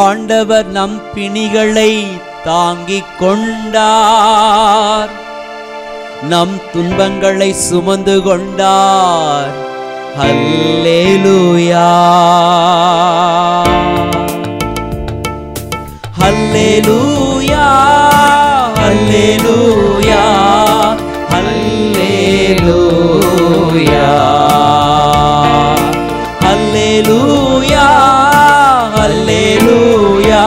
ஆண்டவர் நம் பிணிகளை தாங்கிக் கொண்டார் நம் துன்பங்களை சுமந்து கொண்டார் ஹல்லேலூயா ஹல்லேலூயா ஹல்லேலூயா ஹல்லேலூயா ஹல்லேலூயா ஹல்லேலூயா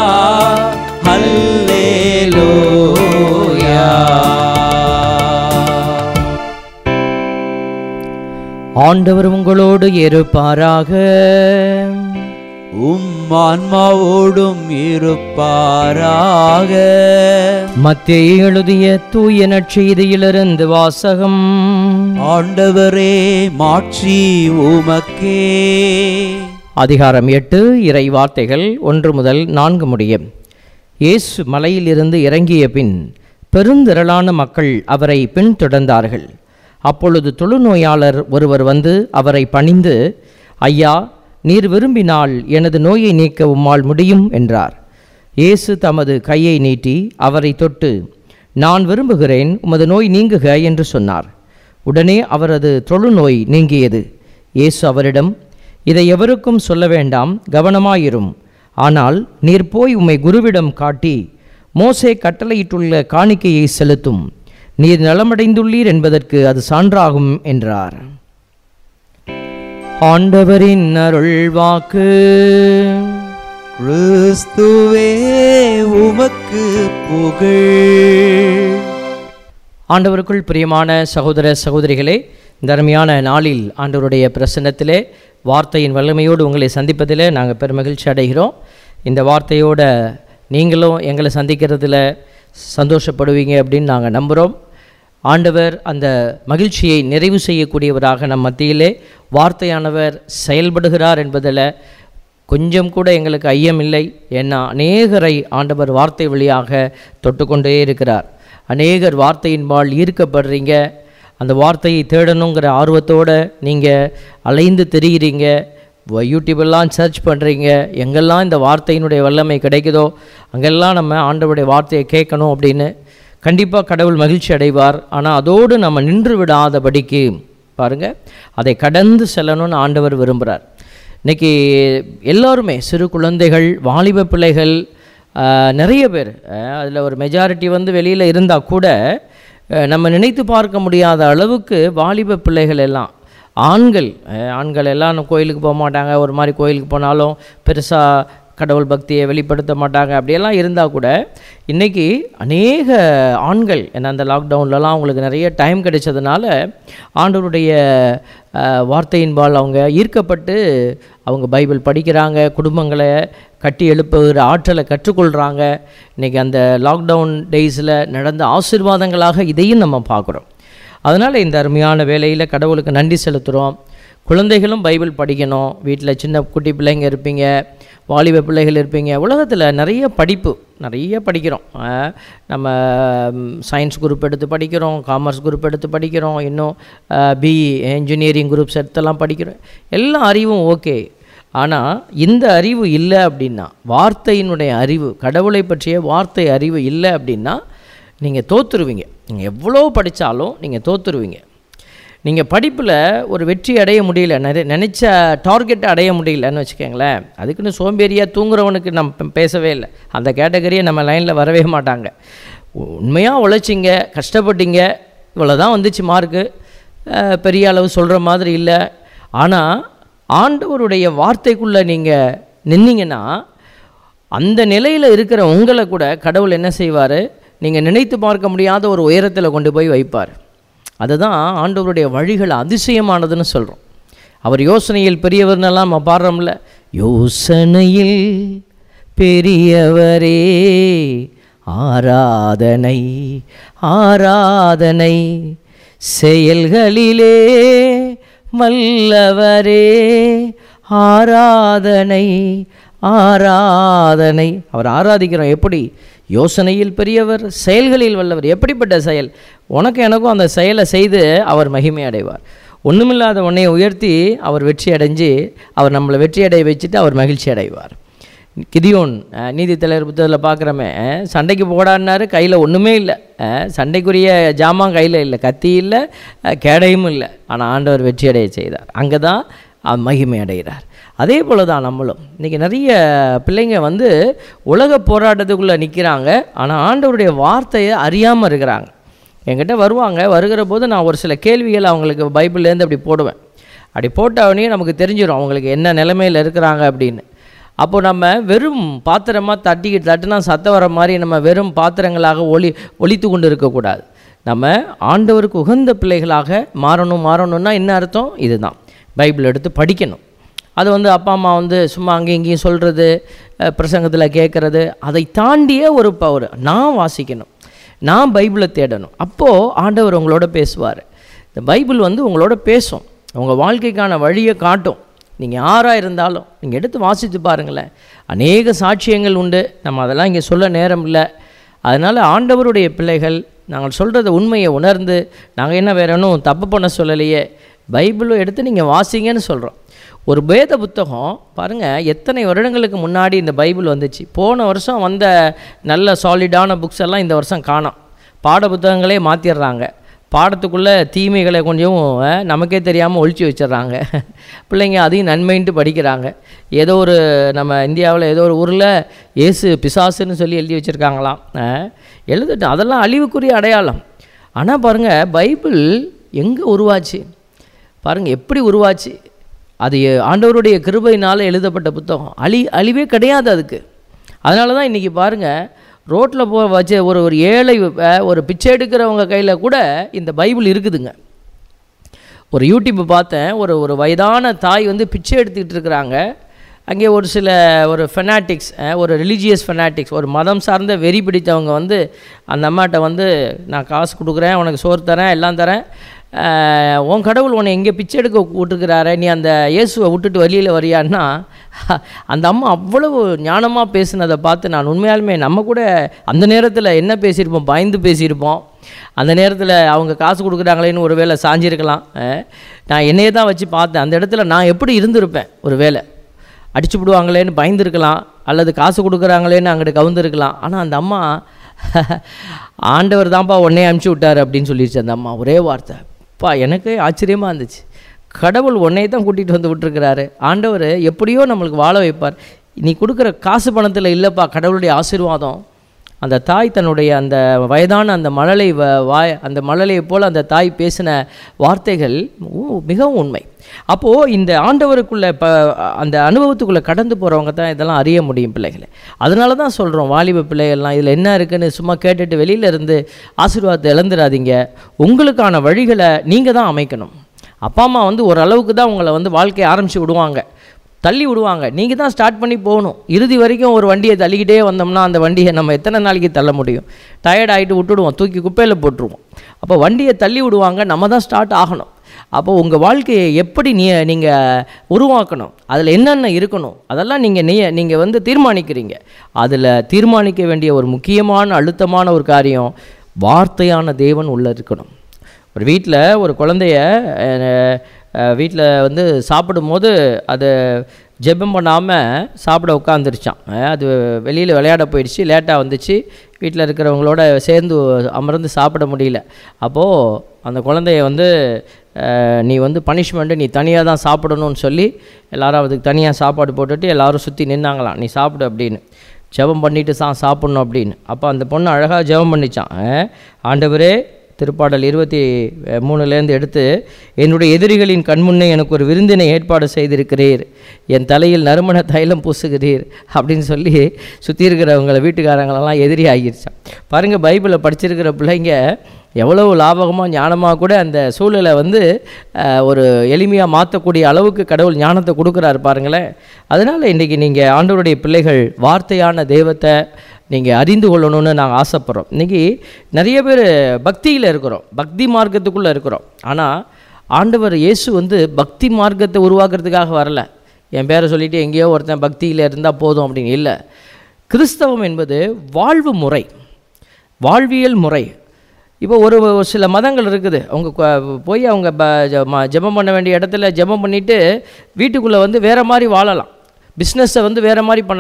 ஹல்லேலூயா ஆண்டவர் உங்களோடு இருப்பாராக உம் ஆன்மாவோடும் இருப்பாராக மத்திய எழுதிய தூய நற்செய்தியிலிருந்து வாசகம் ஆண்டவரே மாட்சி உமக்கே அதிகாரம் எட்டு இறை வார்த்தைகள் ஒன்று முதல் நான்கு முடியும் இயேசு மலையிலிருந்து இறங்கிய பின் பெருந்திரளான மக்கள் அவரை பின்தொடர்ந்தார்கள் அப்பொழுது தொழுநோயாளர் ஒருவர் வந்து அவரை பணிந்து ஐயா நீர் விரும்பினால் எனது நோயை நீக்க உம்மால் முடியும் என்றார் இயேசு தமது கையை நீட்டி அவரை தொட்டு நான் விரும்புகிறேன் உமது நோய் நீங்குக என்று சொன்னார் உடனே அவரது தொழுநோய் நீங்கியது இயேசு அவரிடம் இதை எவருக்கும் சொல்ல வேண்டாம் கவனமாயிரும் ஆனால் நீர் போய் உம்மை குருவிடம் காட்டி மோசே கட்டளையிட்டுள்ள காணிக்கையை செலுத்தும் நீர் நலமடைந்துள்ளீர் என்பதற்கு அது சான்றாகும் என்றார் ஆண்டவரின் அருள் வாக்கு கிறிஸ்துவே உமக்கு புகழ் ஆண்டவருக்குள் பிரியமான சகோதர சகோதரிகளே இந்த அருமையான நாளில் ஆண்டவருடைய பிரசன்னத்திலே வார்த்தையின் வல்லமையோடு உங்களை சந்திப்பதிலே நாங்கள் பெருமகிழ்ச்சி அடைகிறோம் இந்த வார்த்தையோட நீங்களும் எங்களை சந்திக்கிறதுல சந்தோஷப்படுவீங்க அப்படின்னு நாங்கள் நம்புகிறோம் ஆண்டவர் அந்த மகிழ்ச்சியை நிறைவு செய்யக்கூடியவராக நம் மத்தியிலே வார்த்தையானவர் செயல்படுகிறார் என்பதில் கொஞ்சம் கூட எங்களுக்கு ஐயம் இல்லை ஏன்னா அநேகரை ஆண்டவர் வார்த்தை வழியாக தொட்டுக்கொண்டே இருக்கிறார் அநேகர் வார்த்தையின்பால் ஈர்க்கப்படுறீங்க அந்த வார்த்தையை தேடணுங்கிற ஆர்வத்தோடு நீங்கள் அலைந்து திரிகிறீங்க வ- யூடியூபெல்லாம் சர்ச் பண்ணுறீங்க எங்கெல்லாம் இந்த வார்த்தையினுடைய வல்லமை கிடைக்குதோ அங்கெல்லாம் நம்ம ஆண்டவருடைய வார்த்தையை கேட்கணும் அப்படின்னு கண்டிப்பாக கடவுள் மகிழ்ச்சி அடைவார் ஆனால் அதோடு நம்ம நின்று விடாதபடிக்கு பாருங்கள் அதை கடந்து செல்லணும்னு ஆண்டவர் விரும்புகிறார் இன்னைக்கு எல்லாருமே சிறு குழந்தைகள் வாலிப பிள்ளைகள் ஆஹ், நிறைய பேர் அதில் ஒரு மெஜாரிட்டி வந்து வெளியில் இருந்தால் கூட அஹ், நம்ம நினைத்து பார்க்க முடியாத அளவுக்கு வாலிப பிள்ளைகள் எல்லாம் ஆண்கள் அஹ், ஆண்கள் எல்லாம் கோயிலுக்கு போக மாட்டாங்க ஒரு மாதிரி கோயிலுக்கு போனாலும் பெருசாக கடவுள் பக்தியை வெளிப்படுத்த மாட்டாங்க அப்படியெல்லாம் இருந்தால் கூட இன்றைக்கி அநேக ஆண்கள் ஏன்னா அந்த லாக்டவுன்லலாம் அவங்களுக்கு நிறைய டைம் கிடைச்சதுனால ஆண்டவருடைய அஹ், வார்த்தையின்பால் அவங்க ஈர்க்கப்பட்டு அவங்க பைபிள் படிக்கிறாங்க குடும்பங்களை கட்டி எழுப்புகிற ஆற்றலை கற்றுக்கொள்கிறாங்க இன்றைக்கி அந்த லாக்டவுன் டேஸில் நடந்த ஆசீர்வாதங்களாக இதையும் நம்ம பார்க்குறோம் அதனால் இந்த அருமையான வேலையில் கடவுளுக்கு நன்றி செலுத்துகிறோம் குழந்தைகளும் பைபிள் படிக்கணும் வீட்டில் சின்ன குட்டி பிள்ளைங்க இருப்பீங்க வாலிப பிள்ளைகள் இருப்பீங்க உலகத்தில் நிறைய படிப்பு நிறைய படிக்கிறோம் அஹ், நம்ம சயின்ஸ் குரூப் எடுத்து படிக்கிறோம் காமர்ஸ் குரூப் எடுத்து படிக்கிறோம் இன்னும் பிஇ இன்ஜினியரிங் குரூப்ஸ் எடுத்தெல்லாம் படிக்கிறோம் எல்லா அறிவும் ஓகே ஆனால் இந்த அறிவு இல்லை அப்படின்னா வார்த்தையினுடைய அறிவு கடவுளை பற்றிய வார்த்தை அறிவு இல்லை அப்படின்னா நீங்கள் தோத்துருவீங்க நீங்கள் எவ்வளோ படித்தாலும் நீங்கள் தோத்துருவீங்க நீங்கள் படிப்பில் ஒரு வெற்றி அடைய முடியல நிறை நினச்ச டார்கெட்டை அடைய முடியலன்னு வச்சுக்கோங்களேன் அதுக்குன்னு சோம்பேறியாக தூங்குறவனுக்கு நம்ம பேசவே இல்லை அந்த கேட்டகரியை நம்ம லைனில் வரவே மாட்டாங்க உண்மையாக உழைச்சிங்க கஷ்டப்பட்டீங்க இவ்வளோ தான் வந்துச்சு மார்க்கு பெரிய அளவு சொல்கிற மாதிரி இல்லை ஆனால் ஆண்டவருடைய வார்த்தைக்குள்ளே நீங்கள் நின்னீங்கன்னா அந்த நிலையில் இருக்கிற உங்களை கூட கடவுள் என்ன செய்வார் நீங்கள் நினைத்து பார்க்க முடியாத ஒரு உயரத்தில் கொண்டு போய் வைப்பார் அதுதான் ஆண்டவருடைய வழிகள் அதிசயமானதுன்னு சொல்கிறோம் அவர் யோசனையில் பெரியவர்னெல்லாம் நம்ம பாடுறோம்ல யோசனையில் பெரியவரே ஆராதனை ஆராதனை செயல்களிலே வல்லவரே ஆராதனை ஆராதனை அவர் ஆராதிக்கிறோம் எப்படி யோசனையில் பெரியவர் செயல்களில் வல்லவர் எப்படிப்பட்ட செயல் உனக்கு எனக்கும் அந்த செயலை செய்து அவர் மகிமை அடைவார் ஒன்றுமில்லாத உன்னை உயர்த்தி அவர் வெற்றி அடைஞ்சு அவர் நம்மளை வெற்றி அடைய வச்சுட்டு அவர் மகிழ்ச்சி அடைவார் கிதியோன் அஹ், நீதித்தலைவர் புத்தகத்தில் பார்க்குறமே சண்டைக்கு போடான்னாரு கையில் ஒன்றுமே இல்லை அஹ், சண்டைக்குரிய ஜாமான் கையில் இல்லை கத்தி இல்லை அஹ், கேடயமும் இல்லை ஆனால் ஆண்டவர் வெற்றி அடைய செய்தார் அங்கே தான் அவர் மகிமை அடைகிறார் அதே போல தான் நம்மளும் இன்றைக்கி நிறைய பிள்ளைங்க வந்து உலக போராட்டத்துக்குள்ளே நிற்கிறாங்க ஆனால் ஆண்டவருடைய வார்த்தையை அறியாமல் இருக்கிறாங்க என்கிட்ட வருவாங்க வருகிற போது நான் ஒரு சில கேள்விகள் அவங்களுக்கு பைபிள்லேருந்து அப்படி போடுவேன் அப்படி போட்டவனே நமக்கு தெரிஞ்சிடும் அவங்களுக்கு என்ன நிலைமையில் இருக்கிறாங்க அப்படின்னு அப்போ நம்ம வெறும் பாத்திரமாக தட்டிக்கிட்டு தட்டுனா சத்தம் வர மாதிரி நம்ம வெறும் பாத்திரங்களாக ஒளி ஒலித்து கொண்டு இருக்கக்கூடாது நம்ம ஆண்டவருக்கு உகந்த பிள்ளைகளாக மாறணும் மாறணும்னா என்ன அர்த்தம் இதுதான் பைபிள் எடுத்து படிக்கணும் அது வந்து அப்பா அம்மா வந்து சும்மா அங்கேயும் இங்கேயும் சொல்கிறது பிரசங்கத்தில் கேட்குறது அதை தாண்டிய ஒரு பவர் நான் வாசிக்கணும் நான் பைபிளை தேடணும் அப்போது ஆண்டவர் உங்களோட பேசுவார் இந்த பைபிள் வந்து உங்களோட பேசும் உங்கள் வாழ்க்கைக்கான வழியை காட்டும் நீங்கள் யாராக இருந்தாலும் நீங்கள் எடுத்து வாசித்து பாருங்களேன் அநேக சாட்சியங்கள் உண்டு நம்ம அதெல்லாம் இங்கே சொல்ல நேரம் இல்லை அதனால் ஆண்டவருடைய பிள்ளைகள் நாங்கள் சொல்கிறத உண்மையை உணர்ந்து நாங்கள் என்ன வேற ஒன்றும் தப்பு பண்ண சொல்லலையே பைபிளும் எடுத்து நீங்கள் வாசிங்கன்னு சொல்கிறோம் ஒரு வேத புத்தகம் பாருங்கள் எத்தனை வருடங்களுக்கு முன்னாடி இந்த பைபிள் வந்துச்சு போன வருஷம் வந்த நல்ல சாலிடான புக்ஸ் எல்லாம் இந்த வருஷம் காணோம் பாட புத்தகங்களே மாற்றிடுறாங்க பாடத்துக்குள்ளே தீமைகளை கொஞ்சம் அஹ், நமக்கே தெரியாமல் ஒழிச்சு வச்சிடுறாங்க பிள்ளைங்க அதையும் நன்மைன்ட்டு படிக்கிறாங்க ஏதோ ஒரு நம்ம இந்தியாவில் ஏதோ ஒரு ஊரில் இயேசு பிசாசுன்னு சொல்லி எழுதி வச்சுருக்காங்களாம் எழுதிட்டு அதெல்லாம் அழிவுக்குரிய அடையாளம் ஆனால் பாருங்கள் பைபிள் எங்கே உருவாச்சு பாருங்கள் எப்படி உருவாச்சு அது ஆண்டவருடைய கிருபையினால் எழுதப்பட்ட புத்தகம் அழி அழிவே கிடையாது அதுக்கு அதனால தான் இன்றைக்கி பாருங்கள் ரோட்டில் போ வச்ச ஒரு ஒரு ஏழை அஹ், ஒரு பிச்சை எடுக்கிறவங்க கையில் கூட இந்த பைபிள் இருக்குதுங்க ஒரு யூடியூப் பார்த்தேன் ஒரு ஒரு வயதான தாய் வந்து பிச்சை எடுத்துக்கிட்டு இருக்கிறாங்க அங்கே ஒரு சில ஒரு ஃபெனாட்டிக்ஸ் ஒரு ரிலீஜியஸ் ஃபெனாட்டிக்ஸ் ஒரு மதம் சார்ந்த வெறி பிடித்தவங்க வந்து அந்த அம்மாட்ட வந்து நான் காசு கொடுக்குறேன் உனக்கு சோறு தரேன் எல்லாம் தரேன் அஹ், உன் கடவுள் உன்னை எங்கே பிச்சை எடுக்க விட்டுருக்கிறாரு நீ அந்த இயேசுவை விட்டுட்டு வெளியில் வரியான்னா அந்த அம்மா அவ்வளவு ஞானமாக பேசுனதை பார்த்து நான் உண்மையாலுமே நம்ம கூட அந்த நேரத்தில் என்ன பேசியிருப்போம் பயந்து பேசியிருப்போம் அந்த நேரத்தில் அவங்க காசு கொடுக்குறாங்களேன்னு ஒரு வேளை சாஞ்சிருக்கலாம் அஹ், நான் என்னையே தான் வச்சு பார்த்தேன் அந்த இடத்துல நான் எப்படி இருந்திருப்பேன் ஒரு வேளை அடிச்சு விடுவாங்களேன்னு பயந்துருக்கலாம் அல்லது காசு கொடுக்குறாங்களேன்னு அங்கிட்டு கவுந்துருக்கலாம் ஆனால் அந்த அம்மா ஆண்டவர் தான்ப்பா உடனே அனுப்பிச்சி விட்டார் அப்படின்னு சொல்லிடுச்சு அந்த அம்மா ஒரே வார்த்தை அப்பா எனக்கு ஆச்சரியமாக இருந்துச்சு கடவுள் உன்னை தான் கூட்டிகிட்டு வந்து விட்டுருக்கிறாரு ஆண்டவர் எப்படியோ நம்மளுக்கு வாழ வைப்பார் நீ கொடுக்குற காசு பணத்தில் இல்லைப்பா கடவுளுடைய ஆசீர்வாதம் அந்த தாய் தன்னுடைய அந்த வயதான அந்த மழலை வ வாய் அந்த மழலையை போல் அந்த தாய் பேசின வார்த்தைகள் ஊ, மிகவும் உண்மை அப்போது இந்த ஆண்டவருக்குள்ளே இப்போ அந்த அனுபவத்துக்குள்ளே கடந்து போகிறவங்க தான் இதெல்லாம் அறிய முடியும் பிள்ளைகளை அதனால தான் சொல்கிறோம் வாலிப பிள்ளைகள்லாம் இதில் என்ன இருக்குன்னு சும்மா கேட்டுட்டு வெளியில இருந்து ஆசீர்வாதத்தை இழந்துடாதீங்க உங்களுக்கான வழிகளை நீங்கள் தான் அமைக்கணும் அப்பா அம்மா வந்து ஓரளவுக்கு தான் உங்களை வந்து வாழ்க்கையை ஆரம்பித்து விடுவாங்க தள்ளி விடுவாங்க நீங்கள் தான் ஸ்டார்ட் பண்ணி போகணும் இறுதி வரைக்கும் ஒரு வண்டியை தள்ளிக்கிட்டே வந்தோம்னா அந்த வண்டியை நம்ம எத்தனை நாளைக்கு தள்ள முடியும் டயர்ட் ஆகிட்டு விட்டுடுவோம் தூக்கி குப்பையில் போட்டுருவோம் அப்போ வண்டியை தள்ளி விடுவாங்க நம்ம தான் ஸ்டார்ட் ஆகணும் அப்போ உங்கள் வாழ்க்கையை எப்படி நீ நீங்கள் உருவாக்கணும் அதில் என்னென்ன இருக்கணும் அதெல்லாம் நீங்கள் நீ நீங்கள் வந்து தீர்மானிக்கிறீங்க அதில் தீர்மானிக்க வேண்டிய ஒரு முக்கியமான அழுத்தமான ஒரு காரியம் வார்த்தையான தேவன் உள்ளே இருக்கணும் ஒரு வீட்டில் ஒரு குழந்தைய வீட்டில் வந்து சாப்பிடும்போது அது ஜெபம் பண்ணாமல் சாப்பிட உட்காந்துருச்சான் அது வெளியில் விளையாட போயிடுச்சு லேட்டாக வந்துச்சு வீட்டில் இருக்கிறவங்களோட சேர்ந்து அமர்ந்து சாப்பிட முடியல அப்போது அந்த குழந்தைய வந்து அஹ், நீ வந்து பனிஷ்மெண்ட்டு நீ தனியாக தான் சாப்பிடணும்னு சொல்லி எல்லாரும் அதுக்கு தனியாக சாப்பாடு போட்டுட்டு எல்லாரும் சுற்றி நின்னாங்களாம் நீ சாப்பிடு அப்படின்னு ஜெபம் பண்ணிட்டு தான் சாப்பிட்ணும் அப்படின்னு அப்போ அந்த பொண்ணு அழகாக ஜெபம் பண்ணிச்சான் அஹ், ஆண்டவரே திருப்பாடல் இருபத்தி மூணுலேருந்து எடுத்து என்னுடைய எதிரிகளின் கண்முன்னே எனக்கு ஒரு விருந்தினை ஏற்பாடு செய்திருக்கிறீர் என் தலையில் நறுமண தைலம் பூசுகிறீர் அப்படின்னு சொல்லி சுற்றி இருக்கிறவங்கள வீட்டுக்காரங்களெல்லாம் எதிரி ஆகிருச்சான் பாருங்கள் பைபிளை படிச்சிருக்கிற பிள்ளைங்க எவ்வளவு லாபகமாக ஞானமாக கூட அந்த சூழலை வந்து அஹ், ஒரு எளிமையாக மாற்றக்கூடிய அளவுக்கு கடவுள் ஞானத்தை கொடுக்குறாரு பாருங்களேன் அதனால் இன்றைக்கி நீங்கள் ஆண்டவருடைய பிள்ளைகள் வார்த்தையான தெய்வத்தை நீங்கள் அறிந்து கொள்ளணும்னு நாங்கள் ஆசைப்பட்றோம் இன்றைக்கி நிறைய பேர் பக்தியில் இருக்கிறோம் பக்தி மார்க்கத்துக்குள்ளே இருக்கிறோம் ஆனால் ஆண்டவர் இயேசு வந்து பக்தி மார்க்கத்தை உருவாக்குறதுக்காக வரல என் பேரை சொல்லிட்டு எங்கேயோ ஒருத்தன் பக்தியில் இருந்தால் போதும் அப்படின்னு இல்லை கிறிஸ்தவம் என்பது வாழ்வு முறை வாழ்வியல் முறை இப்போ ஒரு ஒரு சில மதங்கள் இருக்குது அவங்க கொ- போய் அவங்க ப ஜ- ம- ஜெபம் பண்ண வேண்டிய இடத்துல ஜெபம் பண்ணிவிட்டு வீட்டுக்குள்ளே வந்து வேறு மாதிரி வாழலாம் பிஸ்னஸை வந்து வேறு மாதிரி பண்ணலாம்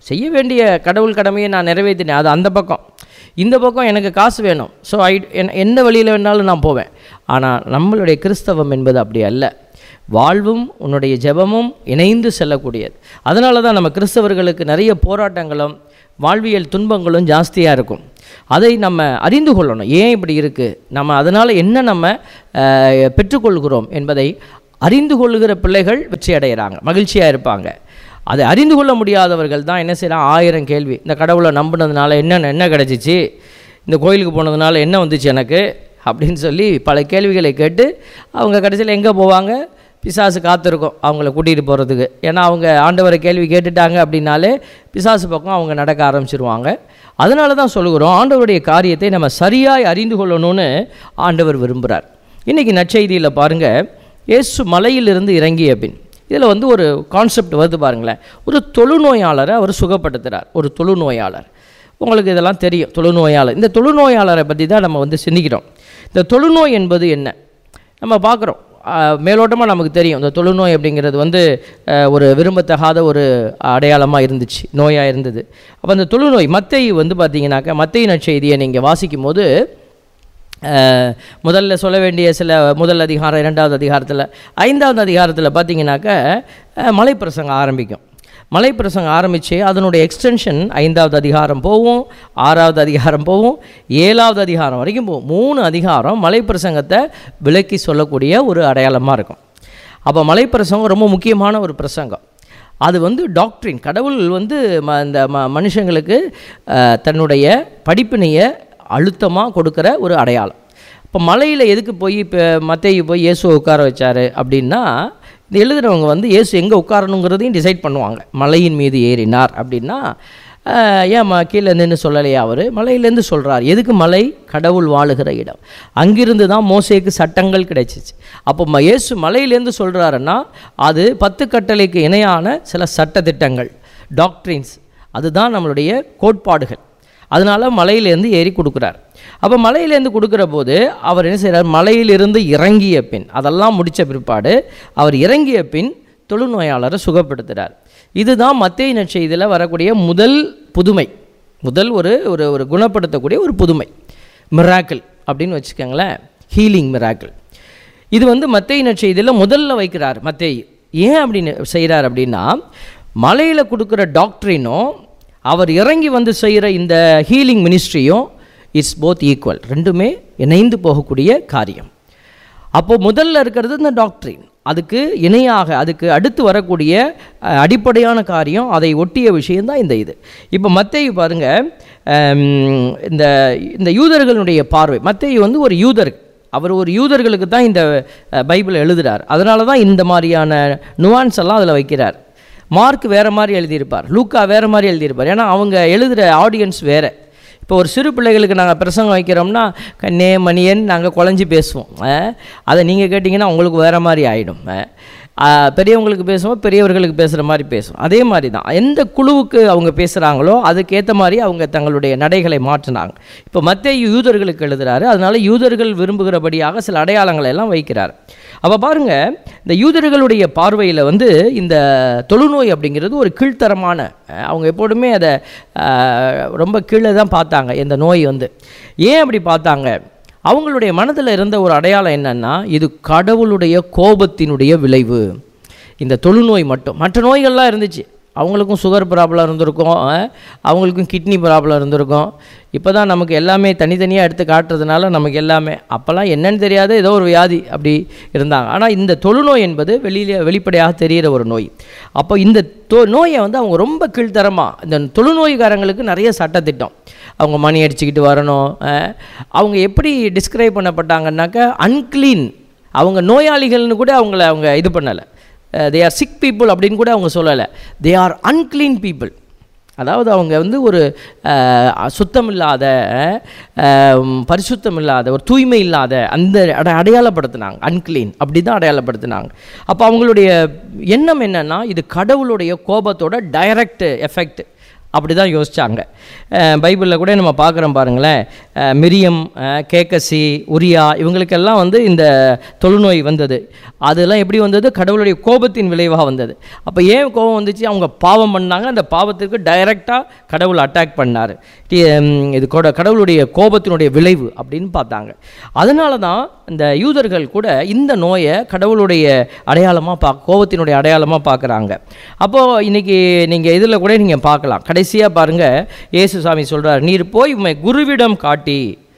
செய்ய வேண்டிய கடவுள் கடமையை நான் நிறைவேற்றினேன் அது அந்த பக்கம் இந்த பக்கம் எனக்கு காசு வேணும் ஸோ ஐ என்- எந்த வழியில் வேணாலும் நான் போவேன் ஆனால் நம்மளுடைய கிறிஸ்தவம் என்பது அப்படி அல்ல வாழ்வும் உன்னுடைய ஜெபமும் இணைந்து செல்லக்கூடியது அதனால தான் நம்ம கிறிஸ்தவர்களுக்கு நிறைய போராட்டங்களும் வாழ்வியல் துன்பங்களும் ஜாஸ்தியாக இருக்கும் அதை நம்ம அறிந்து கொள்ளணும் ஏன் இப்படி இருக்குது நம்ம அதனால் என்ன நம்ம அஹ், பெற்றுக்கொள்கிறோம் என்பதை அறிந்து கொள்ளுகிற பிள்ளைகள் வெற்றி அடைகிறாங்க மகிழ்ச்சியாக இருப்பாங்க அதை அறிந்து கொள்ள முடியாதவர்கள் தான் என்ன செய்யலாம் ஆயிரம் கேள்வி இந்த கடவுளை நம்பினதுனால என்ன என்ன கிடச்சிச்சு இந்த கோயிலுக்கு போனதுனால என்ன வந்துச்சு எனக்கு அப்படின்னு சொல்லி பல கேள்விகளை கேட்டு அவங்க கடைசியில் எங்கே போவாங்க பிசாசு காத்திருக்கும் அவங்கள கூட்டிகிட்டு போகிறதுக்கு ஏன்னா அவங்க ஆண்டவரை கேள்வி கேட்டுட்டாங்க அப்படின்னாலே பிசாசு பக்கம் அவங்க நடக்க ஆரம்பிச்சிருவாங்க அதனால தான் சொல்லுகிறோம் ஆண்டவருடைய காரியத்தை நம்ம சரியாய் அறிந்து கொள்ளணும்னு ஆண்டவர் விரும்புகிறார் இன்றைக்கி நற்செய்தியில் பாருங்கள் இயேசு மலையிலிருந்து இறங்கிய பின் இதில் வந்து ஒரு கான்செப்ட் வருது பாருங்களேன் ஒரு தொழுநோயாளரை அவர் சுகப்படுத்துகிறார் ஒரு தொழுநோயாளர் உங்களுக்கு இதெல்லாம் தெரியும் தொழுநோயாளர் இந்த தொழுநோயாளரை பற்றி தான் நம்ம வந்து சிந்திக்கிறோம் இந்த தொழுநோய் என்பது என்ன நம்ம பார்க்குறோம் மேலோட்டமாக நமக்கு தெரியும் இந்த தொழுநோய் அப்படிங்கிறது வந்து அஹ், ஒரு விரும்பத்தகாத ஒரு அடையாளமாக இருந்துச்சு நோயாக இருந்தது அப்போ அந்த தொழுநோய் மத்தை வந்து பார்த்தீங்கன்னாக்கா மத்தை நற்செய்தியை நீங்கள் வாசிக்கும் போது அஹ், முதல்ல சொல்ல வேண்டிய சில முதல் அதிகாரம் இரண்டாவது அதிகாரத்தில் ஐந்தாவது அதிகாரத்தில் பார்த்தீங்கன்னாக்கா அஹ், மலைப்பிரசங்கம் ஆரம்பிக்கும் மலைப்பிரசங்கம் ஆரம்பித்து அதனுடைய எக்ஸ்டென்ஷன் ஐந்தாவது அதிகாரம் போகும் ஆறாவது அதிகாரம் போகும் ஏழாவது அதிகாரம் வரைக்கும் போகும் மூணு அதிகாரம் மலைப்பிரசங்கத்தை விளக்கி சொல்லக்கூடிய ஒரு அடையாளமாக இருக்கும் அப்போ மலைப்பிரசங்கம் ரொம்ப முக்கியமான ஒரு பிரசங்கம் அது வந்து டாக்டரின் கடவுள் வந்து ம இந்த ம மனுஷங்களுக்கு அஹ், தன்னுடைய படிப்பினையை அழுத்தமாக கொடுக்குற ஒரு அடையாளம் இப்போ மலையில் எதுக்கு போய் இப்போ மத்தேயு போய் இயேசுவை உட்கார வச்சாரு அப்படின்னா இந்த எழுதுறவங்க வந்து இயேசு எங்கே உட்காரணுங்கிறதையும் டிசைட் பண்ணுவாங்க மலையின் மீது ஏறினார் அப்படின்னா ஆஹ், ஏன் ம கீழே நின்று சொல்லலையா அவர் மலையிலேருந்து சொல்கிறார் எதுக்கு மலை கடவுள் வாழுகிற இடம் அங்கிருந்து தான் மோசேக்கு சட்டங்கள் கிடைச்சிச்சு அப்போ ம இயேசு மலையிலேருந்து சொல்கிறாருன்னா அது பத்து கட்டளைக்கு இணையான சில சட்டதிட்டங்கள் டாக்ட்ரின்ஸ் அதுதான் நம்மளுடைய கோட்பாடுகள் அதனால மலையிலேருந்து ஏறி கொடுக்குறார் அப்போ மலையிலேருந்து கொடுக்குற போது அவர் என்ன செய்கிறார் மலையிலிருந்து இறங்கிய பின் அதெல்லாம் முடித்த பிற்பாடு அவர் இறங்கிய பின் தொழுநோயாளரை சுகப்படுத்துகிறார் இதுதான் மத்திய நற்செய்தியில் வரக்கூடிய முதல் புதுமை முதல் ஒரு ஒரு ஒரு குணப்படுத்தக்கூடிய ஒரு புதுமை மிராக்கிள் அப்படின்னு வச்சுக்கோங்களேன் ஹீலிங் மிராக்கிள் இது வந்து மத்தேய் நற்செய்தியில் முதல்ல வைக்கிறார் மத்தேய் ஏன் அப்படின்னு செய்கிறார் அப்படின்னா மலையில் கொடுக்குற டாக்டரினும் அவர் இறங்கி வந்து செய்கிற இந்த ஹீலிங் மினிஸ்ட்ரியும் இட்ஸ் போத் ஈக்குவல் ரெண்டுமே இணைந்து போகக்கூடிய காரியம் அப்போ முதல்ல இருக்கிறது இந்த டாக்டரின் அதுக்கு இணையாக அதுக்கு அடுத்து வரக்கூடிய அஹ், அடிப்படையான காரியம் அதை ஒட்டிய விஷயம்தான் இந்த இது இப்போ மத்தேயு பாருங்க ஹம், இந்த இந்த யூதர்களுடைய பார்வை மத்தேயு வந்து ஒரு யூதர் அவர் ஒரு யூதர்களுக்கு தான் இந்த அஹ், பைபிளை எழுதுறார் அதனால தான் இந்த மாதிரியான நுவான்ஸ் எல்லாம் அதில் வைக்கிறார் மார்க் வேறு மாதிரி எழுதியிருப்பார் லூக்கா வேறு மாதிரி எழுதியிருப்பார் ஏன்னா அவங்க எழுதுகிற ஆடியன்ஸ் வேறு இப்போ ஒரு சிறு பிள்ளைகளுக்கு நாங்கள் பிரசங்கம் வைக்கிறோம்னா கண்ணே மணியன் நாங்கள் குழஞ்சி பேசுவோம் அஹ், அதை நீங்கள் கேட்டிங்கன்னா உங்களுக்கு வேறு மாதிரி ஆகிடும் பெரியவங்களுக்கு பேசுவோம் பெரியவர்களுக்கு பேசுகிற மாதிரி பேசுவோம் அதே மாதிரி தான் எந்த குழுவுக்கு அவங்க பேசுகிறாங்களோ அதுக்கேற்ற மாதிரி அவங்க தங்களுடைய நடைகளை மாற்றினாங்க இப்போ மத்திய யூதர்களுக்கு எழுதுறாரு அதனால யூதர்கள் விரும்புகிறபடியாக சில அடையாளங்களை எல்லாம் வைக்கிறார் அப்போ பாருங்க இந்த யூதர்களுடைய பார்வையில் வந்து இந்த தொழுநோய் அப்படிங்கிறது ஒரு கீழ்த்தரமான அஹ், அவங்க எப்போதுமே அதை அஹ், ரொம்ப கீழே தான் பார்த்தாங்க இந்த நோய் வந்து ஏன் அப்படி பார்த்தாங்க அவங்களுடைய மனதில் இருந்த ஒரு அடையாளம் என்னன்னா இது கடவுளுடைய கோபத்தினுடைய விளைவு இந்த தொழுநோய் மட்டும் மற்ற நோய்கள்லாம் இருந்துச்சு அவங்களுக்கும் சுகர் ப்ராப்ளம் இருந்திருக்கும் அஹ், அவங்களுக்கும் கிட்னி ப்ராப்ளம் இருந்திருக்கும் இப்போ தான் நமக்கு எல்லாமே தனித்தனியாக எடுத்து காட்டுறதுனால நமக்கு எல்லாமே அப்போல்லாம் என்னன்னு தெரியாத ஏதோ ஒரு வியாதி அப்படி இருந்தாங்க ஆனால் இந்த தொழுநோய் என்பது வெளியில் வெளிப்படையாக தெரிகிற ஒரு நோய் அப்போ இந்த தொ நோயை வந்து அவங்க ரொம்ப கீழ்த்தரமாக இந்த தொழுநோய்காரங்களுக்கு நிறைய சட்டத்திட்டம் அவங்க மணி அடிச்சுக்கிட்டு வரணும் அஹ், அவங்க எப்படி டிஸ்கிரைப் பண்ணப்பட்டாங்கன்னாக்கா அன்க்ளீன் அவங்க நோயாளிகள்னு கூட அவங்கள அவங்க இது பண்ணலை தே ஆர் சிக் பீப்புள் அப்படின்னு கூட அவங்க சொல்லலை தே ஆர் அன்க்ளீன் பீப்புள் அதாவது அவங்க வந்து ஒரு அஹ், சுத்தம் இல்லாத அஹ், பரிசுத்தம் இல்லாத ஒரு தூய்மை இல்லாத அந்த அட அடையாளப்படுத்தினாங்க அன்க்ளீன் அப்படி தான் அடையாளப்படுத்தினாங்க அப்போ அவங்களுடைய எண்ணம் என்னன்னா இது கடவுளுடைய கோபத்தோட டைரக்ட் எஃபெக்ட் அப்படி தான் யோசித்தாங்க பைபிளில் கூட நம்ம பார்க்குறோம் பாருங்களேன் அஹ், மிரியம் அஹ், கேக்கசி உரியா இவங்களுக்கெல்லாம் வந்து இந்த தொழுநோய் வந்தது அதெல்லாம் எப்படி வந்தது கடவுளுடைய கோபத்தின் விளைவாக வந்தது அப்போ ஏன் கோபம் வந்துச்சு அவங்க பாவம் பண்ணாங்க அந்த பாவத்திற்கு டைரெக்டாக கடவுள் அட்டாக் பண்ணார் இது கூட கடவுளுடைய கோபத்தினுடைய விளைவு அப்படின்னு பார்த்தாங்க அதனால தான் இந்த யூதர்கள் கூட இந்த நோயை கடவுளுடைய அடையாளமாக பா கோபத்தினுடைய அடையாளமாக பார்க்குறாங்க அப்போது இன்றைக்கி நீங்கள் இதில் கூட நீங்கள் பார்க்கலாம் கடைசியாக பாருங்கள் இயேசு சாமி சொல்கிறார் நீர் போய் உம்மை குருவிடம் காட்டி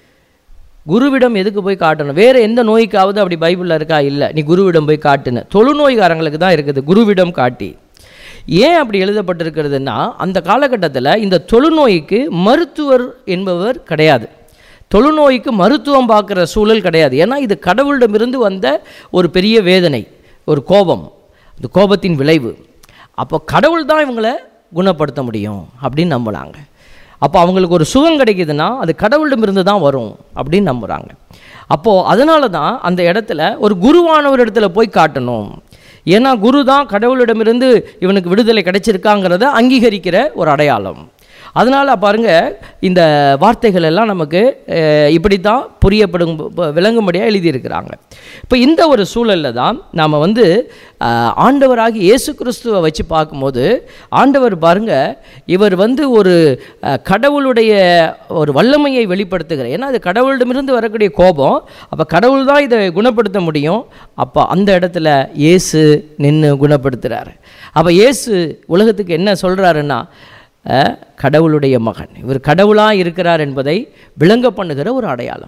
குருவிடம் எதுக்கு போய் காட்டணும் வேறு எந்த நோய்க்காவது அப்படி பைபிளில் இருக்கா இல்லை நீ குருவிடம் போய் காட்டுன்னு தொழுநோய்காரங்களுக்கு தான் இருக்குது குருவிடம் காட்டி ஏன் அப்படி எழுதப்பட்டிருக்கிறதுனா அந்த காலகட்டத்தில் இந்த தொழுநோய்க்கு மருத்துவர் என்பவர் கிடையாது தொழுநோய்க்கு மருத்துவம் பார்க்குற சூழல் கிடையாது ஏன்னா இது கடவுளிடமிருந்து வந்த ஒரு பெரிய வேதனை ஒரு கோபம் இந்த கோபத்தின் விளைவு அப்போ கடவுள் தான் இவங்களை குணப்படுத்த முடியும் அப்படின்னு நம்பினாங்க அப்போ அவங்களுக்கு ஒரு சுகம் கிடைக்குதுன்னா அது கடவுளிடமிருந்து தான் வரும் அப்படின்னு நம்புகிறாங்க அப்போது அதனால தான் அந்த இடத்துல ஒரு குருவானவர் இடத்துல போய் காட்டணும் ஏன்னா குரு தான் கடவுளிடமிருந்து இவனுக்கு விடுதலை கிடைச்சிருக்காங்கிறத அங்கீகரிக்கிற ஒரு அடையாளம் அதனால் பாருங்க இந்த வார்த்தைகள் எல்லாம் நமக்கு அஹ், இப்படி தான் புரியப்படும் ப- விளங்கும்படியாக எழுதியிருக்கிறாங்க இப்போ இந்த ஒரு சூழலில் தான் நாம் வந்து அஹ், ஆண்டவராகி இயேசு கிறிஸ்துவை வச்சு பார்க்கும்போது ஆண்டவர் பாருங்க இவர் வந்து ஒரு அஹ், கடவுளுடைய ஒரு வல்லமையை வெளிப்படுத்துகிற ஏன்னா அது கடவுளிடமிருந்து வரக்கூடிய கோபம் அப்போ கடவுள் தான் இதை குணப்படுத்த முடியும் அப்போ அந்த இடத்துல இயேசு நின்று குணப்படுத்துகிறார் அப்போ இயேசு உலகத்துக்கு என்ன சொல்கிறாருன்னா அஹ், கடவுளுடைய மகன் இவர் கடவுளாக இருக்கிறார் என்பதை விளங்க பண்ணுகிற ஒரு அடையாளம்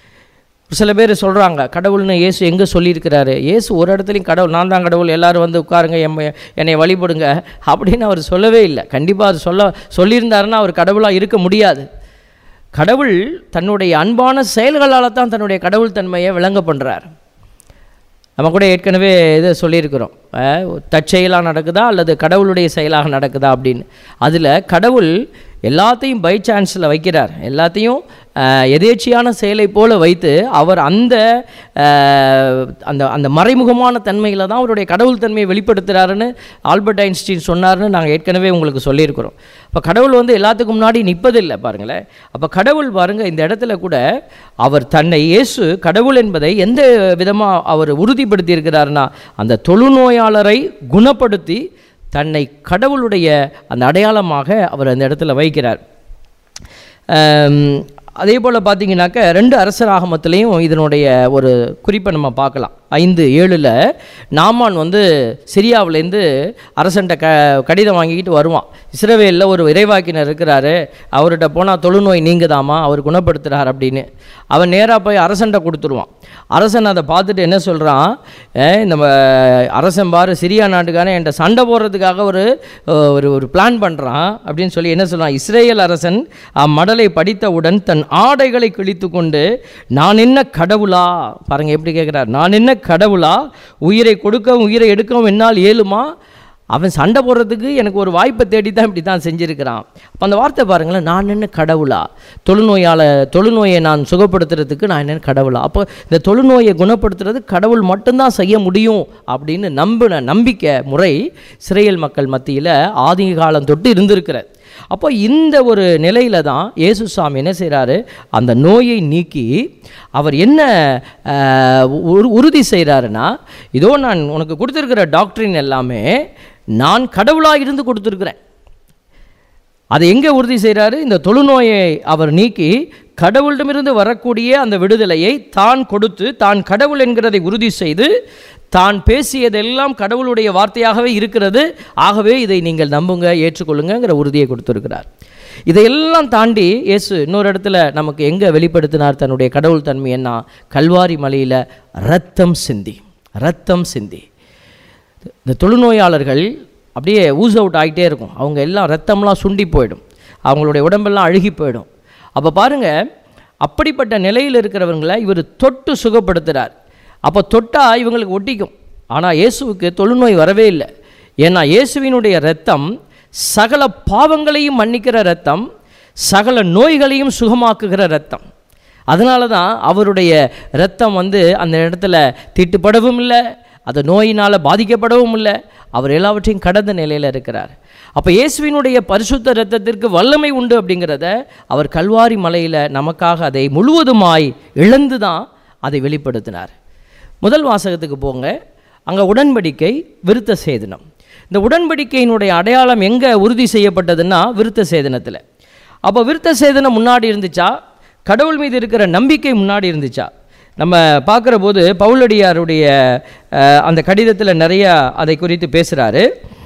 சில பேர் சொல்கிறாங்க கடவுள்னு இயேசு எங்கே சொல்லியிருக்கிறாரு இயேசு ஒரு இடத்துலையும் கடவுள் நான் தான் கடவுள் எல்லாரும் வந்து உட்காருங்க எம்ம என்னை வழிபடுங்க அப்படின்னு அவர் சொல்லவே இல்லை கண்டிப்பாக அவர் சொல்ல சொல்லியிருந்தாருன்னா அவர் கடவுளாக இருக்க முடியாது கடவுள் தன்னுடைய அன்பான செயல்களால் தான் தன்னுடைய கடவுள் தன்மையை விளங்க பண்ணுறார் நம்ம கூட ஏற்கனவே இதை சொல்லியிருக்கிறோம் அஹ், தற்செயலாக நடக்குதா அல்லது கடவுளுடைய செயலாக நடக்குதா அப்படின்னு அதில் கடவுள் எல்லாத்தையும் பை சான்ஸில் வைக்கிறார் எல்லாத்தையும் அஹ், எதேச்சியான செயலை போல வைத்து அவர் அந்த அஹ், அந்த அந்த மறைமுகமான தன்மையில் தான் அவருடைய கடவுள் தன்மையை வெளிப்படுத்துகிறாருன்னு ஆல்பர்ட் ஐன்ஸ்டீன் சொன்னார்னு நாங்கள் ஏற்கனவே உங்களுக்கு சொல்லியிருக்கிறோம் அப்போ கடவுள் வந்து எல்லாத்துக்கும் முன்னாடி நிற்பதில்லை பாருங்களேன் அப்போ கடவுள் பாருங்கள் இந்த இடத்துல கூட அவர் தன்னை இயேசு கடவுள் என்பதை எந்த விதமாக அவர் உறுதிப்படுத்தி இருக்கிறாருன்னா அந்த தொழுநோயாளரை குணப்படுத்தி தன்னை கடவுளுடைய அந்த அடையாளமாக அவர் அந்த இடத்துல வைக்கிறார் ஆம், அதே போல் பார்த்தீங்கன்னாக்க ரெண்டு அரசராகமத்திலையும் இதனுடைய ஒரு குறிப்பை நம்ம பார்க்கலாம் ஐந்து ஏழில் நாமான் வந்து சிரியாவிலேருந்து அரசன்ட்ட க கடிதம் வாங்கிக்கிட்டு வருவான் இஸ்ரவேலில் ஒரு இறைவாக்கினர் இருக்கிறாரு அவர்கிட்ட போனால் தொழுநோய் நீங்குதாமா அவர் குணப்படுத்துகிறார் அப்படின்னு அவன் நேராக போய் அரசன்ட்ட கொடுத்துருவான் அரசன் அதை பார்த்துட்டு என்ன சொல்கிறான் நம்ம அரசன் பாரு சிரியா நாட்டுக்காரன் என்கிட்ட சண்டை போடுறதுக்காக ஒரு அஹ், ஒரு ஒரு பிளான் பண்ணுறான் அப்படின்னு சொல்லி என்ன சொல்கிறான் இஸ்ரேல் அரசன் அம்மடலை படித்தவுடன் தன் ஆடைகளை கிழித்து கொண்டு நான் என்ன கடவுளா பாருங்க எப்படி கேட்குறார் நான் என்ன கடவுளா உயிரை கொடுக்கவும் உயிரை எடுக்கவும் என்னால் ஏழுமா அவன் சண்டை போடுறதுக்கு எனக்கு ஒரு வாய்ப்பை தேடி தான் இப்படி தான் செஞ்சுருக்கிறான் அப்போ அந்த வார்த்தை பாருங்களேன் நான் என்ன கடவுளா தொழுநோயால் தொழுநோயை நான் சுகப்படுத்துறதுக்கு நான் என்ன கடவுளா அப்போ இந்த தொழுநோயை குணப்படுத்துறது கடவுள் மட்டும்தான் செய்ய முடியும் அப்படின்னு நம்பின நம்பிக்கை முறை சிறையல் மக்கள் மத்தியில் ஆதி காலம் தொட்டு இருந்திருக்கிறது அப்போ இந்த ஒரு நிலையில தான் இயேசு சாமி என்ன செய்கிறாரு அந்த நோயை நீக்கி அவர் என்ன ஆஹ், உறு- உறுதி செய்கிறாருன்னா இதோ நான் உனக்கு கொடுத்துருக்கிற டாக்டரின் எல்லாமே நான் கடவுளாக இருந்து கொடுத்துருக்குறேன் அதை எங்கே உறுதி செய்கிறாரு இந்த தொழுநோயை அவர் நீக்கி கடவுளிடமிருந்து வரக்கூடிய அந்த விடுதலையை தான் கொடுத்து தான் கடவுள் என்கிறதை உறுதி செய்து தான் பேசியதெல்லாம் கடவுளுடைய வார்த்தையாகவே இருக்கிறது ஆகவே இதை நீங்கள் நம்புங்க ஏற்றுக்கொள்ளுங்கங்கிற உறுதியை கொடுத்துருக்கிறார் இதையெல்லாம் தாண்டி இயேசு இன்னொரு இடத்துல நமக்கு எங்கே வெளிப்படுத்தினார் தன்னுடைய கடவுள் தன்மை என்ன கல்வாரி மலையில் ரத்தம் சிந்தி ரத்தம் சிந்தி இந்த தொழுநோயாளர்கள் அப்படியே ஊஸ் அவுட் ஆகிட்டே இருக்கும் அவங்க எல்லாம் ரத்தம்லாம் சுண்டி போயிடும் அவங்களுடைய உடம்பெல்லாம் அழுகி போயிடும் அப்போ பாருங்கள் அப்படிப்பட்ட நிலையில் இருக்கிறவங்களை இவர் தொட்டு சுகப்படுத்துகிறார் அப்போ தொட்டால் இவங்களுக்கு ஒட்டிக்கும் ஆனால் இயேசுவுக்கு தொழுநோய் வரவே இல்லை ஏன்னா இயேசுவினுடைய ரத்தம் சகல பாவங்களையும் மன்னிக்கிற ரத்தம் சகல நோய்களையும் சுகமாக்குகிற ரத்தம் அதனால தான் அவருடைய ரத்தம் வந்து அந்த இடத்துல தீட்டுப்படவும் இல்லை அந்த நோயினால் பாதிக்கப்படவும் இல்லை அவர் எல்லாவற்றையும் கடந்த நிலையில் இருக்கிறார் அப்போ இயேசுவினுடைய பரிசுத்த இரத்தத்திற்கு வல்லமை உண்டு அப்படிங்கிறத அவர் கல்வாரி மலையில் நமக்காக அதை முழுவதுமாய் இழந்து தான் அதை வெளிப்படுத்தினார் முதல் வாசகத்துக்கு போங்க அங்கே உடன்படிக்கை விருத்த சேதனம் இந்த உடன்படிக்கையினுடைய அடையாளம் எங்கே உறுதி செய்யப்பட்டதுன்னா விருத்த சேதனத்தில் அப்போ விருத்த சேதனம் முன்னாடி இருந்துச்சா கடவுள் மீது இருக்கிற நம்பிக்கை முன்னாடி இருந்துச்சா நம்ம பார்க்குற போது பவுலடியாருடைய அஹ், அந்த கடிதத்தில் நிறையா அதை குறித்து பேசுகிறாரு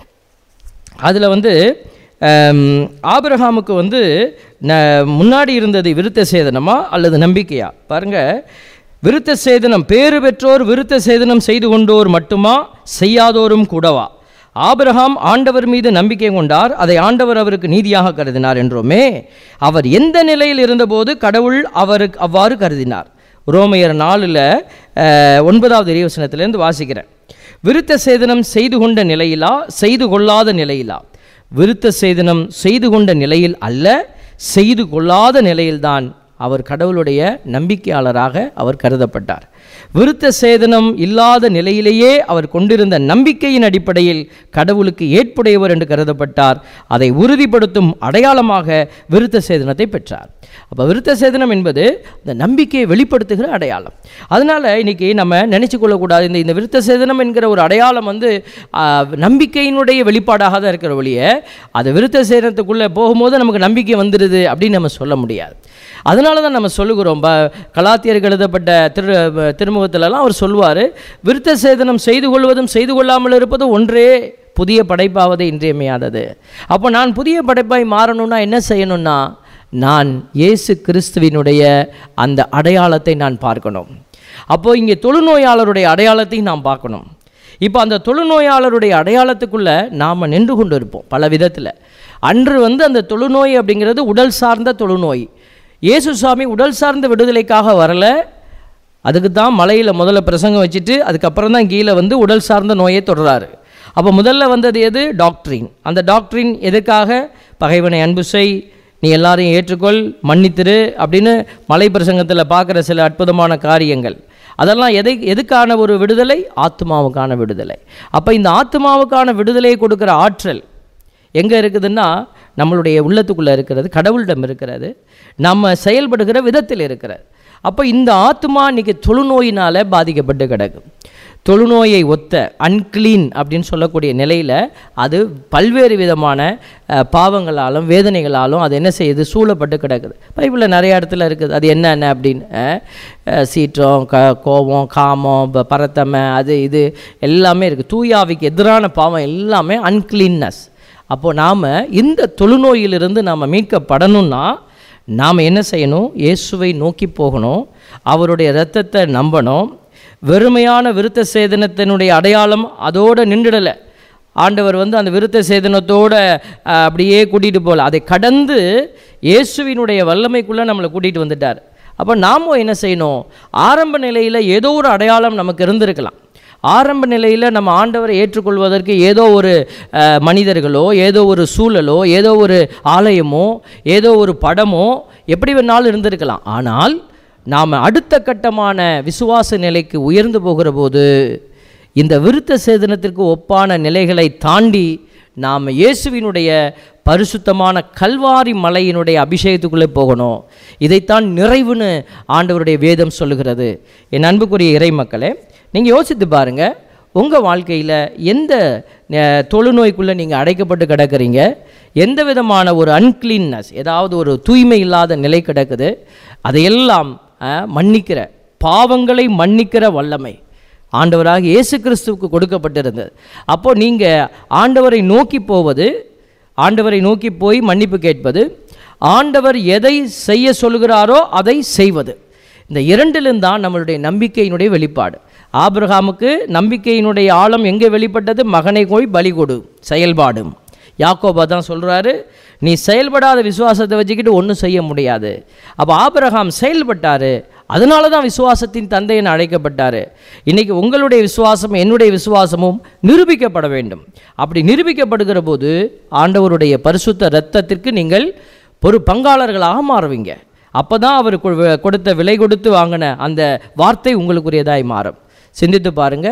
அதில் வந்து ஆம், ஆபிரகாமுக்கு வந்து ந முன்னாடி இருந்தது விருத்த சேதனமா அல்லது நம்பிக்கையா பாருங்க விருத்த சேதனம் பேறு பெற்றோர் விருத்த சேதனம் செய்து கொண்டோர் மட்டுமா செய்யாதோரும் கூடவா ஆபிரகாம் ஆண்டவர் மீது நம்பிக்கை கொண்டார் அதை ஆண்டவர் அவருக்கு நீதியாக கருதினார் என்றோமே அவர் எந்த நிலையில் இருந்தபோது கடவுள் அவருக்கு அவ்வாறு கருதினார் ரோமையர் நாலில் ஒன்பதாவது இறைவசனத்திலேருந்து வாசிக்கிறேன் விருத்த சேதனம் செய்து கொண்ட நிலையிலா செய்து கொள்ளாத நிலையிலா விருத்த சேதனம் செய்து கொண்ட நிலையில் அல்ல செய்து கொள்ளாத நிலையில்தான் அவர் கடவுளுடைய நம்பிக்கையாளராக அவர் கருதப்பட்டார் விருத்த சேதனம் இல்லாத நிலையிலேயே அவர் கொண்டிருந்த நம்பிக்கையின் அடிப்படையில் கடவுளுக்கு ஏற்புடையவர் என்று கருதப்பட்டார் அதை உறுதிப்படுத்தும் அடையாளமாக விருத்த சேதனத்தை பெற்றார் அப்போ விருத்த சேதனம் என்பது இந்த நம்பிக்கையை வெளிப்படுத்துகிற அடையாளம் அதனால் இன்னைக்கு நம்ம நினைச்சு கொள்ளக்கூடாது இந்த இந்த விருத்த சேதனம் என்கிற ஒரு அடையாளம் வந்து ஆ, நம்பிக்கையினுடைய வெளிப்பாடாக தான் இருக்கிற ஒழிய அது விருத்த சேதனத்துக்குள்ளே போகும்போது நமக்கு நம்பிக்கை வந்துடுது அப்படின்னு நம்ம சொல்ல முடியாது அதனால தான் நம்ம சொல்லுகிறோம் ப கலாத்தியருக்கு எழுதப்பட்ட திரு திருமுகத்திலலாம் அவர் சொல்லுவார் விருத்த சேதனம் செய்து கொள்வதும் செய்து கொள்ளாமல் இருப்பதும் ஒன்றே புதிய படைப்பாவது இன்றியமையாதது அப்போ நான் புதிய படைப்பாய் மாறணும்னா என்ன செய்யணும்னா நான் இயேசு கிறிஸ்துவினுடைய அந்த அடையாளத்தை நான் பார்க்கணும் அப்போது இங்கே தொழுநோயாளருடைய அடையாளத்தையும் நாம் பார்க்கணும் இப்போ அந்த தொழுநோயாளருடைய அடையாளத்துக்குள்ளே நாம் நின்று கொண்டு இருப்போம் பல விதத்தில் அன்று வந்து அந்த தொழுநோய் அப்படிங்கிறது உடல் சார்ந்த தொழுநோய் இயேசு சுவாமி உடல் சார்ந்த விடுதலைக்காக வரல அதுக்கு தான் மலையில் முதல்ல பிரசங்கம் வச்சுட்டு அதுக்கப்புறம் தான் கீழே வந்து உடல் சார்ந்த நோயை தொடராரு அப்போ முதல்ல வந்தது எது டாக்டரின் அந்த டாக்டரின் எதுக்காக பகைவனை அன்பு செய் நீ எல்லாரையும் ஏற்றுக்கொள் மன்னித்திரு அப்படின்னு மலை பிரசங்கத்தில் பார்க்குற சில அற்புதமான காரியங்கள் அதெல்லாம் எதை எதுக்கான ஒரு விடுதலை ஆத்மாவுக்கான விடுதலை அப்போ இந்த ஆத்மாவுக்கான விடுதலையை கொடுக்குற ஆற்றல் எங்கே இருக்குதுன்னா நம்மளுடைய உள்ளத்துக்குள்ளே இருக்கிறது கடவுளிடம் இருக்கிறது நம்ம செயல்படுகிற விதத்தில் இருக்கிறது அப்போ இந்த ஆத்மா இன்னைக்கு தொழுநோயினால் பாதிக்கப்பட்டு கிடக்கும் தொழுநோயை ஒத்த அன்க்ளீன் அப்படின்னு சொல்லக்கூடிய நிலையில் அது பல்வேறு விதமான அஹ், பாவங்களாலும் வேதனைகளாலும் அது என்ன செய்யுது சூழப்பட்டு கிடக்குது பைபிளில் நிறைய இடத்துல இருக்குது அது என்னென்ன அப்படின்னு அஹ், அஹ், சீற்றம் க கோபம் காமம் ப- பரத்தமை அது இது எல்லாமே இருக்குது தூயாவிக்கு எதிரான பாவம் எல்லாமே அன்க்ளீன்னஸ் அப்போது நாம் இந்த தொழுநோயிலிருந்து நாம் மீட்கப்படணும்னா நாம் என்ன செய்யணும் இயேசுவை நோக்கி போகணும் அவருடைய இரத்தத்தை நம்பணும் வெறுமையான விருத்த சேதனத்தினுடைய அடையாளம் அதோடு நின்றுடலை ஆண்டவர் வந்து அந்த விருத்த சேதனத்தோட அஹ், அப்படியே கூட்டிகிட்டு போகல அதை கடந்து இயேசுவினுடைய வல்லமைக்குள்ளே நம்மளை கூட்டிகிட்டு வந்துட்டார் அப்போ நாமும் என்ன செய்யணும் ஆரம்ப நிலையில் ஏதோ ஒரு அடையாளம் நமக்கு இருந்திருக்கலாம் ஆரம்ப நிலையில் நம்ம ஆண்டவரை ஏற்றுக்கொள்வதற்கு ஏதோ ஒரு அஹ், மனிதர்களோ ஏதோ ஒரு சூழலோ ஏதோ ஒரு ஆலயமோ ஏதோ ஒரு படமோ எப்படி வேணாலும் இருந்திருக்கலாம் ஆனால் நாம் அடுத்த கட்டமான விசுவாச நிலைக்கு உயர்ந்து போகிற போது இந்த விருத்த சேதனத்திற்கு ஒப்பான நிலைகளை தாண்டி நாம் இயேசுவினுடைய பரிசுத்தமான கல்வாரி மலையினுடைய அபிஷேகத்துக்குள்ளே போகணும் இதைத்தான் நிறைவுன்னு ஆண்டவருடைய வேதம் சொல்லுகிறது என் அன்புக்குரிய இறை மக்களே நீங்கள் யோசித்து பாருங்கள் உங்கள் வாழ்க்கையில் எந்த அஹ், தொழுநோய்க்குள்ளே நீங்கள் அடைக்கப்பட்டு கிடக்குறீங்க எந்த விதமான ஒரு அன்கிளீன்னஸ் ஏதாவது ஒரு தூய்மை இல்லாத நிலை கிடக்குது அதையெல்லாம் அஹ், மன்னிக்கிற பாவங்களை மன்னிக்கிற வல்லமை ஆண்டவராக இயேசு கிறிஸ்துவுக்கு கொடுக்கப்பட்டிருந்தது அப்போ நீங்கள் ஆண்டவரை நோக்கி போவது ஆண்டவரை நோக்கி போய் மன்னிப்பு கேட்பது ஆண்டவர் எதை செய்ய சொல்கிறாரோ அதை செய்வது இந்த இரண்டிலும் தான் நம்மளுடைய நம்பிக்கையினுடைய வெளிப்பாடு ஆபிரகாமுக்கு நம்பிக்கையினுடைய ஆழம் எங்கே வெளிப்பட்டது மகனை போய் பலி கொடு செயல்பாடும் யாக்கோபா தான் சொல்கிறாரு நீ செயல்படாத விசுவாசத்தை வச்சுக்கிட்டு ஒன்றும் செய்ய முடியாது அப்போ ஆபிரகாம் செயல்பட்டார் அதனால தான் விசுவாசத்தின் தந்தை என அழைக்கப்பட்டார் இன்றைக்கி உங்களுடைய விசுவாசம் என்னுடைய விசுவாசமும் நிரூபிக்கப்பட வேண்டும் அப்படி நிரூபிக்கப்படுகிற போது ஆண்டவருடைய பரிசுத்த இரத்தத்திற்கு நீங்கள் ஒரு பங்காளர்களாக மாறுவீங்க அப்போ தான் அவர் கொ- கொடுத்த விலை கொடுத்து வாங்கின அந்த வார்த்தை உங்களுக்குரியதாய் மாறும் சிந்தித்து பாருங்க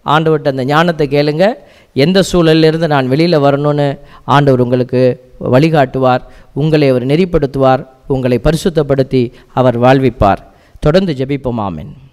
ஆண்டவர்கிட்ட அந்த ஞானத்தை கேளுங்க எந்த சூழலிலிருந்து நான் வெளியில் வரணும்னு ஆண்டவர் உங்களுக்கு வழிகாட்டுவார் உங்களை அவர் நெறிப்படுத்துவார் உங்களை பரிசுத்தப்படுத்தி அவர் வாழ்விப்பார் தொடர்ந்து ஜெபிப்போம் ஆமென்